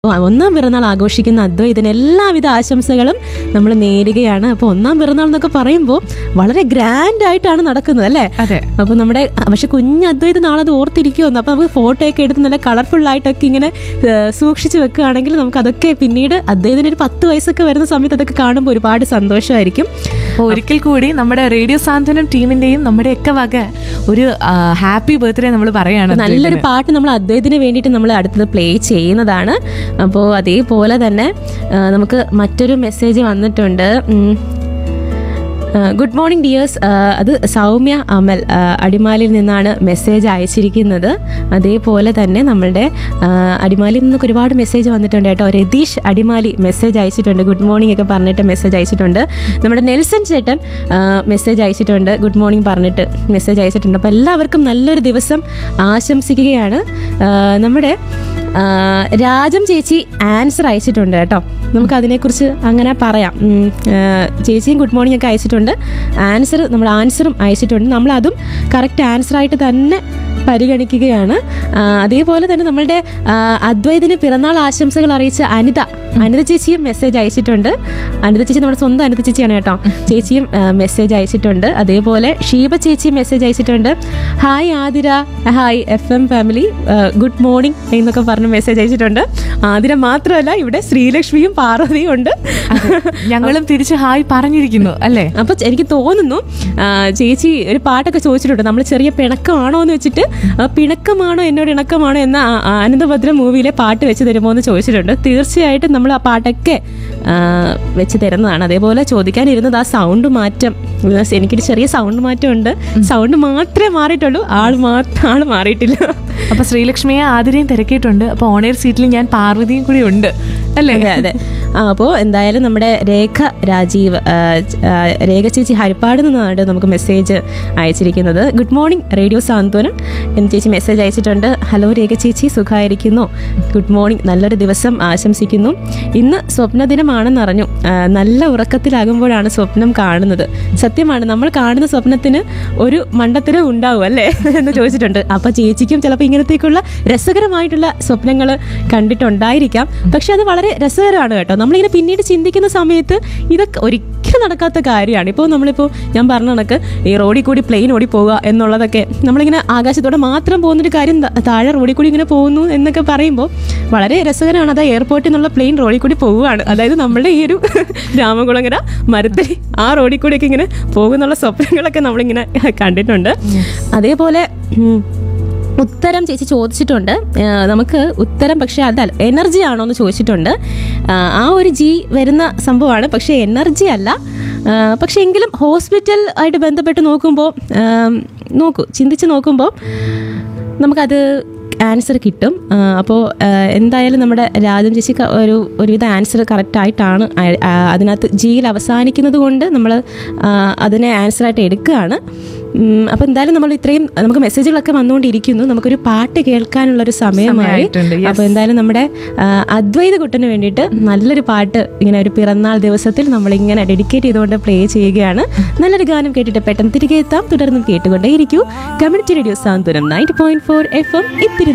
ഒന്നാം പിറന്നാൾ ആഘോഷിക്കുന്ന അദ്വൈതിന് എല്ലാവിധ ആശംസകളും നമ്മൾ നേരുകയാണ് അപ്പോൾ ഒന്നാം പിറന്നാൾ എന്നൊക്കെ പറയുമ്പോൾ വളരെ ഗ്രാൻഡ് ആയിട്ടാണ് നടക്കുന്നത് അല്ലേ അതെ അപ്പോൾ നമ്മുടെ പക്ഷെ കുഞ്ഞ് അദ്വൈത് നാളെ അത് ഓർത്തിരിക്കുമെന്ന് അപ്പോൾ നമുക്ക് ഫോട്ടോ ഒക്കെ എടുത്ത് നല്ല കളർഫുൾ ആയിട്ടൊക്കെ ഇങ്ങനെ ഏഹ്, സൂക്ഷിച്ച് വെക്കുകയാണെങ്കിൽ നമുക്ക് അതൊക്കെ പിന്നീട് അദ്വൈതിന് ഒരു പത്ത് വയസ്സൊക്കെ വരുന്ന സമയത്ത് അതൊക്കെ കാണുമ്പോൾ ഒരുപാട് സന്തോഷമായിരിക്കും അപ്പോൾ ഒരിക്കൽ കൂടി നമ്മുടെ റേഡിയോ സാന്ത്വനം ടീമിന്റെയും നമ്മുടെ ഒക്കെ വക ഒരു ഹാപ്പി ബർത്ത്ഡേ നമ്മൾ പറയാണ് നല്ലൊരു പാട്ട് നമ്മൾ അദ്വൈതിന് വേണ്ടിയിട്ട് നമ്മൾ അടുത്തത് പ്ലേ ചെയ്യുന്നതാണ് അപ്പോൾ അതേപോലെ തന്നെ ആ, നമുക്ക് മറ്റൊരു മെസ്സേജ് വന്നിട്ടുണ്ട് ഉം. ഗുഡ് മോർണിംഗ് ഡിയേഴ്സ് അത് സൗമ്യ അമൽ ആ, അടിമാലിയിൽ നിന്നാണ് മെസ്സേജ് അയച്ചിരിക്കുന്നത് അതേപോലെ തന്നെ നമ്മളുടെ ആ, അടിമാലിയിൽ നിന്നൊക്കെ ഒരുപാട് മെസ്സേജ് വന്നിട്ടുണ്ട് കേട്ടോ രതീഷ് അടിമാലി മെസ്സേജ് അയച്ചിട്ടുണ്ട് ഗുഡ് മോർണിംഗ് ഒക്കെ പറഞ്ഞിട്ട് മെസ്സേജ് അയച്ചിട്ടുണ്ട് നമ്മുടെ നെൽസൺ ചേട്ടൻ മെസ്സേജ് അയച്ചിട്ടുണ്ട് ഗുഡ് മോർണിംഗ് പറഞ്ഞിട്ട് മെസ്സേജ് അയച്ചിട്ടുണ്ട് അപ്പോൾ എല്ലാവർക്കും നല്ലൊരു ദിവസം ആശംസിക്കുകയാണ് ആ, നമ്മുടെ ആ, രാജം ചേച്ചി ആൻസർ അയച്ചിട്ടുണ്ട് കേട്ടോ നമുക്ക് അതിനെക്കുറിച്ച് അങ്ങനെ പറയാം ഉം, ആ, ചേച്ചിയും ഗുഡ് മോർണിംഗ് ഒക്കെ അയച്ചിട്ടുണ്ട് ആൻസർ നമ്മുടെ ആൻസറും അയച്ചിട്ടുണ്ട് നമ്മൾ അതും കറക്റ്റ് ആൻസർ ആയിട്ട് തന്നെ പരിഗണിക്കുകയാണ് ആ, അതേപോലെ തന്നെ നമ്മളുടെ ആ, അദ്വൈതിന് പിറന്നാൾ ആശംസകൾ അറിയിച്ച അനിത അനിത ചേച്ചിയും മെസ്സേജ് അയച്ചിട്ടുണ്ട് അനിത ചേച്ചി നമ്മുടെ സ്വന്തം അനിത ചേച്ചിയാണ് കേട്ടോ ചേച്ചിയും മെസ്സേജ് അയച്ചിട്ടുണ്ട് അതേപോലെ ഷീബ ചേച്ചിയും മെസ്സേജ് അയച്ചിട്ടുണ്ട് hi Athira hi F M family good morning എന്നൊക്കെ പറഞ്ഞ് മെസ്സേജ് അയച്ചിട്ടുണ്ട് ആതിര മാത്രമല്ല ഇവിടെ ശ്രീലക്ഷ്മിയും പാർവതിയും ഉണ്ട് ഞങ്ങളും തിരിച്ച് ഹായ് പറഞ്ഞിരിക്കുന്നു അല്ലേ അപ്പൊ എനിക്ക് തോന്നുന്നു ആ, ചേച്ചി ഒരു പാട്ടൊക്കെ ചോദിച്ചിട്ടുണ്ട് നമ്മൾ ചെറിയ പിണക്കമാണോ എന്ന് വെച്ചിട്ട് ആ, പിണക്കമാണോ എന്നോട് ഇണക്കമാണോ എന്ന ആ- ആനന്ദഭദ്ര മൂവിയിലെ പാട്ട് വെച്ച് തരുമോ എന്ന് ചോദിച്ചിട്ടുണ്ട് തീർച്ചയായിട്ടും നമ്മൾ ആ പാട്ടൊക്കെ ആ, വെച്ച് തരുന്നതാണ് അതേപോലെ ചോദിക്കാനിരുന്നത് ആ സൗണ്ട് മാറ്റം ബിക്കോസ് എനിക്കൊരു ചെറിയ സൗണ്ട് മാറ്റം ഉണ്ട് സൗണ്ട് മാത്രമേ മാറിയിട്ടുള്ളൂ ആൾ മാത്രം ആൾ മാറിയിട്ടില്ല അപ്പൊ ശ്രീലക്ഷ്മിയെ ആതിരയും തിരക്കിയിട്ടുണ്ട് അപ്പൊ ഓണേർ സീറ്റിൽ ഞാൻ പാർവതിയും കൂടി ഉണ്ട് അല്ലേ അതെ അതെ ആ, അപ്പോൾ എന്തായാലും നമ്മുടെ രേഖ രാജീവ് ആ, ആ, രേഖ ചേച്ചി ഹരിപ്പാട് നിന്നാണ് നമുക്ക് മെസ്സേജ് അയച്ചിരിക്കുന്നത് ഗുഡ് മോർണിംഗ് റേഡിയോ സാന്ത്വനം എന്ന് ചേച്ചി മെസ്സേജ് അയച്ചിട്ടുണ്ട് ഹലോ രേഖ ചേച്ചി സുഖമായിരിക്കുന്നു ഗുഡ് മോർണിംഗ് നല്ലൊരു ദിവസം ആശംസിക്കുന്നു ഇന്ന് സ്വപ്ന ദിനമാണെന്ന് അറിഞ്ഞു ആ, നല്ല ഉറക്കത്തിലാകുമ്പോഴാണ് സ്വപ്നം കാണുന്നത് സത്യമാണ് നമ്മൾ കാണുന്ന സ്വപ്നത്തിന് ഒരു മണ്ടത്തരം ഉണ്ടാവും അല്ലേ എന്ന് ചോദിച്ചിട്ടുണ്ട് അപ്പൊ ചേച്ചിക്കും ചിലപ്പോൾ ഇങ്ങനത്തേക്കുള്ള രസകരമായിട്ടുള്ള സ്വപ്നങ്ങൾ കണ്ടിട്ടുണ്ടായിരിക്കാം പക്ഷെ അത് വളരെ രസകരമാണ് കേട്ടോ നമ്മളിങ്ങനെ പിന്നീട് ചിന്തിക്കുന്ന സമയത്ത് ഇതൊക്കെ ഒരിക്കലും നടക്കാത്ത കാര്യമാണ് ഇപ്പോൾ നമ്മളിപ്പോൾ ഞാൻ പറഞ്ഞ കണക്ക് ഈ റോഡിൽ കൂടി പ്ലെയിൻ ഓടി പോവുക എന്നുള്ളതൊക്കെ നമ്മളിങ്ങനെ ആകാശത്തോടെ മാത്രം പോകുന്നൊരു കാര്യം ത- താഴെ റോഡിൽ കൂടി ഇങ്ങനെ പോകുന്നു എന്നൊക്കെ പറയുമ്പോൾ വളരെ രസകരമാണ് അത് എയർപോർട്ടിൽ നിന്നുള്ള പ്ലെയിൻ റോഡിൽ കൂടി പോവുകയാണ് അതായത് നമ്മളുടെ ഈ ഒരു രാമകുളങ്ങര മരത്തടി ആ റോഡിൽ കൂടിയൊക്കെ ഇങ്ങനെ പോകുന്നുള്ള സ്വപ്നങ്ങളൊക്കെ നമ്മളിങ്ങനെ കണ്ടിട്ടുണ്ട് അതേപോലെ ഉം, ഉത്തരം ചേച്ചി ചോദിച്ചിട്ടുണ്ട് ആ, നമുക്ക് ഉത്തരം പക്ഷേ അതല്ല എനർജി ആണോ എന്ന് ചോദിച്ചിട്ടുണ്ട് ആ, ആ ഒരു ജി വരുന്ന സംഭവമാണ് പക്ഷേ എനർജി അല്ല ആ, പക്ഷേ എങ്കിലും ഹോസ്പിറ്റൽ ആയിട്ട് ബന്ധപ്പെട്ട് നോക്കുമ്പോൾ ആ, നോക്കൂ ചിന്തിച്ച് നോക്കുമ്പോൾ നമുക്കത് ആൻസർ കിട്ടും അപ്പോൾ എന്തായാലും നമ്മുടെ രാജം ചേച്ചി ക- ഒരു ഒരുവിധ ആൻസർ കറക്റ്റായിട്ടാണ് അതിനകത്ത് ജിയിൽ അവസാനിക്കുന്നത് കൊണ്ട് നമ്മൾ അതിനെ ആൻസറായിട്ട് എടുക്കുകയാണ് അപ്പോൾ എന്തായാലും നമ്മൾ ഇത്രയും നമുക്ക് മെസ്സേജുകളൊക്കെ വന്നുകൊണ്ടിരിക്കുന്നു നമുക്കൊരു പാട്ട് കേൾക്കാനുള്ളൊരു സമയമായി സമയമായിട്ടുണ്ട്, yes. അപ്പോൾ എന്തായാലും നമ്മുടെ ആ, അദ്വൈത കുട്ടന് വേണ്ടിയിട്ട് നല്ലൊരു പാട്ട് ഇങ്ങനെ ഒരു പിറന്നാൾ ദിവസത്തിൽ നമ്മളിങ്ങനെ ഡെഡിക്കേറ്റ് ചെയ്തുകൊണ്ട് പ്ലേ ചെയ്യുകയാണ് നല്ലൊരു ഗാനം കേട്ടിട്ട് പെട്ടെന്ന് തിരികെ എത്താം തുടർന്നും കേട്ടുകൊണ്ടേയിരിക്കൂ community radio Santhwanam ninety point four F M ഇത്തിരി